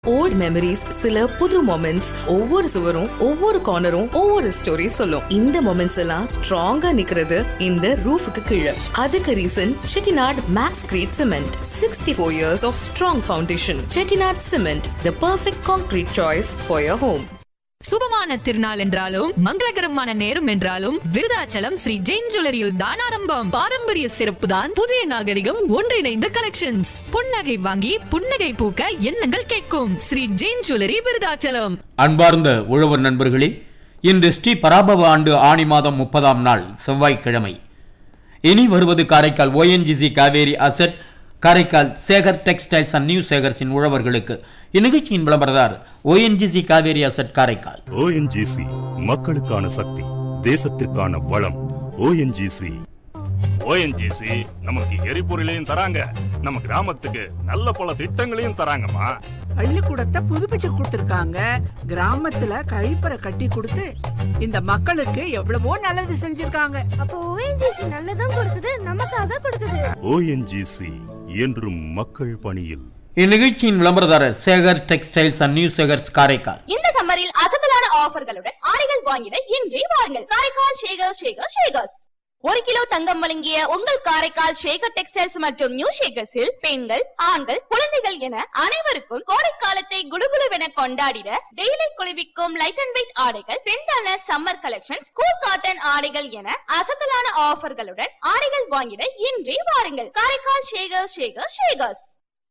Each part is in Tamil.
ஓல்ட் மெமரிஸ் சில புது மொமெண்ட்ஸ் ஒவ்வொரு சுவரும் ஒவ்வொரு கார்னரும் ஒவ்வொரு ஸ்டோரி சொல்லும் இந்த மொமெண்ட்ஸ் எல்லாம் ஸ்ட்ராங்கா நிக்கிறது இந்த ரூஃபுக்கு கீழே அதுக்கு reason Chettinad maxcrete cement sixty four years of strong foundation Chettinad cement the perfect concrete choice for your home சுபமான திருநாள் என்றாலும் மங்களகரமான நேரம் என்றாலும் விருதாச்சலம் ஸ்ரீ ஜெயின் ஜுவல்லரியில் தான் ஆரம்பம் பாரம்பரிய சிறப்பு தான் புதிய நாகரிகம் ஒன்றிணைந்த கலெக்ஷன்ஸ் புன்னகை வாங்கி புன்னகை பூக்க எண்ணங்கள் கேட்கும் ஸ்ரீ ஜெயின் ஜுவல்லரி விருதாச்சலம் அன்பார்ந்த உழவர் நண்பர்களே இன்று ஸ்ரீ பராபவ ஆண்டு ஆணி மாதம் முப்பதாம் நாள் செவ்வாய்க்கிழமை இனி வருவது Karaikal ONGC Kaveri asset Karaikal Sekar textiles and new சேகர்ஸின் உழவர்களுக்கு இந்நிகழ்ச்சியின் விளம்பரதார் ONGC Kaveri asset Karaikal ONGC மக்களுக்கான சக்தி தேசத்திற்கான வளம் ஓஎன்ஜிசி ஓஎன்ஜிசி நமக்கு எரிபொருளையும் தராங்க நம்ம கிராமத்துக்கு நல்ல பல திட்டங்களையும் தராங்கம்மா பள்ளிக்கூடத்தை புதுப்பிச்சு கொடுத்திருக்காங்க கிராமத்துல கழிப்பறை கட்டி கொடுத்து இந்த மக்களுக்கு எவ்வளவோ நல்லது செஞ்சிருக்காங்க அப்போ ஓஎன்ஜிசி நல்லதும் கொடுக்குது நமக்காக கொடுக்குது ஓஎன்ஜிசி என்றும் மக்கள் பணியில் இந்நிகழ்ச்சியின் விளம்பரதாரர் Sekar textiles and new Sekar's Karaikal இந்த சம்மரில் அசத்தலான ஆஃபர்களுடன் ஆடைகள் வாங்கிட இன்றே வாருங்கள் காரைக்கால் ஷேகர் ஷேகர் ஷேகர்ஸ் ஒரு கிலோ தங்கம் வழங்கிய உங்கள் காரைக்கால் ஷேகர் டெக்ஸ்டைல்ஸ் மற்றும் நியூ ஷேகர்ஸில் பெண்கள் ஆண்கள் குழந்தைகள் என அனைவருக்கும் கோடைக்காலத்தை குடுகுடுவென கொண்டாடிட டெய்லி குளிர்விக்கும் லைட் அண்ட் வெயிட் ஆடைகள் ட்ரெண்டான சம்மர் கலெக்ஷன்ஸ் கூல் காட்டன் ஆடைகள் என அசத்தலான ஆஃபர்களுடன் ஆடைகள் வாங்கிட இன்றே வாருங்கள் காரைக்கால் ஷேகர் ஷேகர் ஷேகர்ஸ்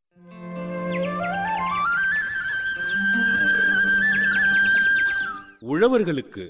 உழவர்களுக்கு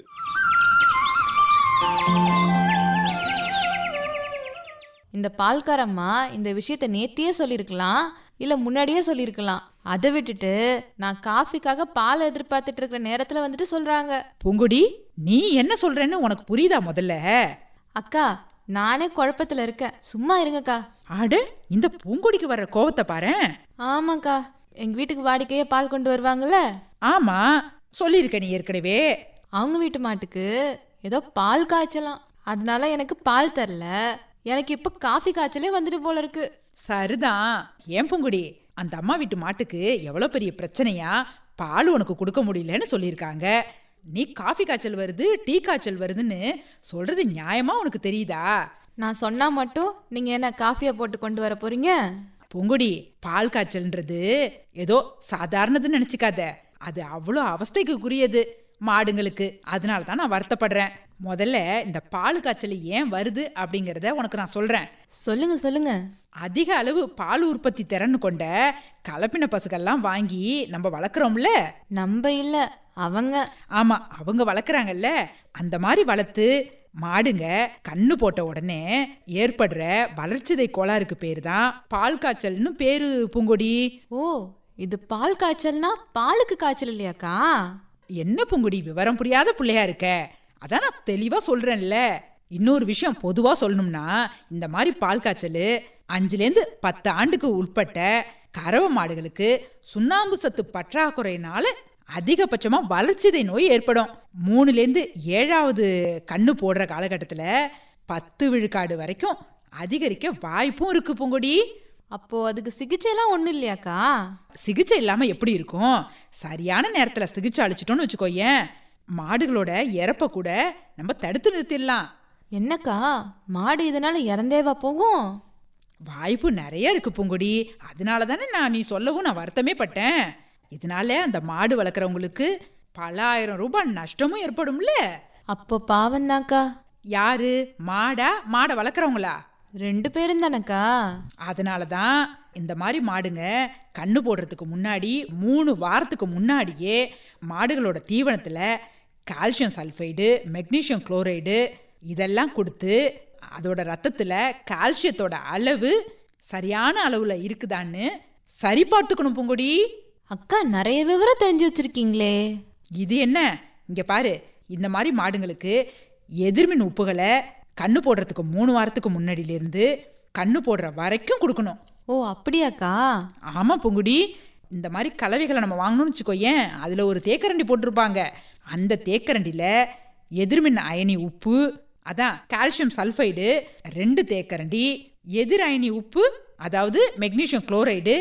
இந்த பால்காரம்மா இந்த விஷயத்த நேத்தியே சொல்லியிருக்கலாம் இல்ல முன்னாடியே சொல்லியிருக்கலாம் அதை விட்டுட்டு நான் காஃபிக்காக பால் எதிர்பார்த்துட்டு இருக்கிற நேரத்துல வந்துட்டு சொல்றாங்க பூங்குடி நீ என்ன சொல்றேன்னு உனக்கு புரியுதா முதல்ல அக்கா நானே குழப்பத்துல இருக்கேன் சும்மா இருங்கக்கா அட இந்த பூங்குடிக்கு வர்ற கோவத்தை பாரேன் ஆமாக்கா எங்க வீட்டுக்கு வாடிக்கையே பால் கொண்டு வருவாங்கல்ல ஆமா சொல்லியிருக்க நீ ஏற்கனவே அவங்க வீட்டு மாட்டுக்கு ஏதோ பால் காய்ச்சலாம் அதனால எனக்கு பால் தரல எனக்கு இப்ப காஃபி காய்ச்சலே வந்துட்டு போல இருக்கு சரிதான் ஏன் பூங்குடி அந்த அம்மா வீட்டு மாட்டுக்கு எவ்வளவு பெரிய பிரச்சனையா பால் உனக்கு கொடுக்க முடியலன்னு சொல்லியிருக்காங்க நீ காஃபி காய்ச்சல் வருது டீ காய்ச்சல் வருதுன்னு சொல்றது நியாயமா உனக்கு தெரியுதா நான் சொன்னா மட்டும் நீங்க என்ன காஃபியை போட்டு கொண்டு வர போறீங்க பூங்குடி பால் காய்ச்சல்ன்றது ஏதோ சாதாரணதுன்னு நினைச்சுக்காத அது அவ்வளோ அவஸ்தைக்குரியது மாடுங்களுக்கு அதனால தான் நான் வருத்தப்படுறேன் முதல்ல இந்த பால் காய்ச்சல் ஏன் வருது அப்படிங்கிறத உனக்கு நான் சொல்றேன் சொல்லுங்க சொல்லுங்க அதிக அளவு பால் உற்பத்தி திறன் கொண்ட கலப்பின பசுக்கள்லாம் வாங்கி நம்ம வளர்க்குறோம்ல நம்ம இல்ல அவங்க ஆமா அவங்க வளர்க்குறாங்கல்ல அந்த மாதிரி வளர்த்து மாடுங்க கண்ணு போட்ட உடனே ஏற்படுற வளர்ச்சிதை கோளாறுக்கு பேர் தான் பால் காய்ச்சல்னு பேரு பூங்கொடி ஓ இது பால் காய்ச்சல்னா பாலுக்கு காய்ச்சல் இல்லையாக்கா என்ன பூங்குடி விவரம் புரியாத பிள்ளையா இருக்க அதான் நான் தெளிவா சொல்றேன்ல இன்னொரு விஷயம் பொதுவா சொல்லணும்னா இந்த மாதிரி பால் காய்ச்சல் அஞ்சுலேருந்து பத்து ஆண்டுக்கு உட்பட்ட கறவை மாடுகளுக்கு சுண்ணாம்பு சத்து பற்றாக்குறையினால அதிகபட்சமா வளர்ச்சிதை நோய் ஏற்படும் மூணுலேருந்து ஏழாவது கண்ணு போடுற காலகட்டத்தில் பத்து விழுக்காடு வரைக்கும் அதிகரிக்க வாய்ப்பும் இருக்கு பூங்குடி அப்போ அதுக்கு சிகிச்சைலாம் ஒண்ணும் இல்லையாக்கா சிகிச்சை இல்லாம எப்படி இருக்கும் சரியான நேரத்துல சிகிச்சை அளிச்சிட்டோம்னு வச்சுக்கோயேன் மாடுகளோட இறப்ப கூட நம்ம தடுத்து நிறுத்திடலாம் என்னக்கா மாடு இதனால இறந்தேவா போகும் வாய்ப்பு நிறைய இருக்கு பூங்குடி அதனால தானே நான் நீ சொல்லவும் நான் வருத்தமே பட்டேன் இதனால அந்த மாடு வளர்க்குறவங்களுக்கு பல ஆயிரம் ரூபாய் நஷ்டமும் ஏற்படும்ல அப்போ பாவம்தான்க்கா யாரு மாடா மாடை வளர்க்குறவங்களா ரெண்டு பேரும் தானக்கா அதனால தான் இந்த மாதிரி மாடுங்க கண்ணு போடுறதுக்கு முன்னாடி மூணு வாரத்துக்கு முன்னாடியே மாடுகளோட தீவனத்தில் கால்சியம் சல்ஃபைடு மெக்னீஷியம் குளோரைடு இதெல்லாம் கொடுத்து அதோட ரத்தத்தில் கால்சியத்தோட அளவு சரியான அளவில் இருக்குதான்னு சரி பார்த்துக்கணும் பூங்கொடி அக்கா நிறைய விவரம் தெரிஞ்சு வச்சிருக்கீங்களே இது என்ன இங்கே பாரு இந்த மாதிரி மாடுங்களுக்கு எதிர்மின் உப்புகளை கண்ணு போடுறதுக்கு மூணு வாரத்துக்கு முன்னாடியிலேருந்து கண்ணு போடுற வரைக்கும் கொடுக்கணும் ஓ அப்படியாக்கா ஆமா பொங்குடி இந்த மாதிரி கலவைகளை நம்ம வாங்கணும்னு வச்சுக்கோயேன் அதில் ஒரு தேக்கரண்டி போட்டிருப்பாங்க அந்த தேக்கரண்டியில் எதிர்மின் அயனி உப்பு அதான் கால்சியம் சல்ஃபைடு ரெண்டு தேக்கரண்டி எதிர் அயனி உப்பு அதாவது மெக்னீஷியம் குளோரைடு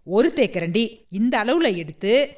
ஒரு தேக்கரண்டி இந்த அளவுல எடுத்து